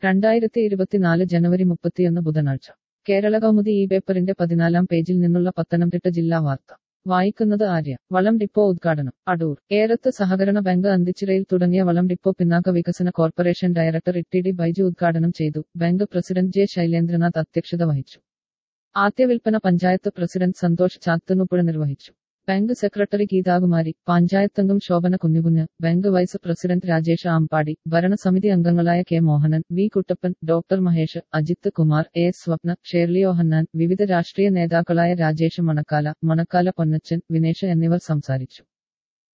രണ്ടായിരത്തി ഇരുപത്തിനാല് ജനുവരി മുപ്പത്തിയൊന്ന് ബുധനാഴ്ച കേരള കൗമുദി ഈ പേപ്പറിന്റെ പതിനാലാം പേജിൽ നിന്നുള്ള പത്തനംതിട്ട ജില്ലാ വാർത്ത വായിക്കുന്നത് ആര്യ വളം ഡിപ്പോ ഉദ്ഘാടനം അടൂർ ഏറത്ത് സഹകരണ ബാങ്ക് അന്തിച്ചിറയിൽ തുടങ്ങിയ വളം ഡിപ്പോ പിന്നാക്ക വികസന corporation director E T D Baiju ഉദ്ഘാടനം ചെയ്തു ബാങ്ക് പ്രസിഡന്റ് ജെ ശൈലേന്ദ്രനാഥ് അധ്യക്ഷത വഹിച്ചു ആദ്യ വിൽപ്പന പഞ്ചായത്ത് പ്രസിഡന്റ് സന്തോഷ് ചാത്തനുപ്പുഴ നിർവഹിച്ചു ബാങ്ക് സെക്രട്ടറി ഗീതാകുമാരി പഞ്ചായത്തംഗം Shobhana Kunjukunju bank vice president Rajesh Ambadi ഭരണസമിതി അംഗങ്ങളായ K Mohanan V Kuttappan doctor Mahesh Ajith Kumar A Swapna Shirley Ohannan വിവിധ രാഷ്ട്രീയ നേതാക്കളായ രാജേഷ് മണക്കാല മണക്കാല പൊന്നച്ചൻ വിനേഷ് എന്നിവർ സംസാരിച്ചു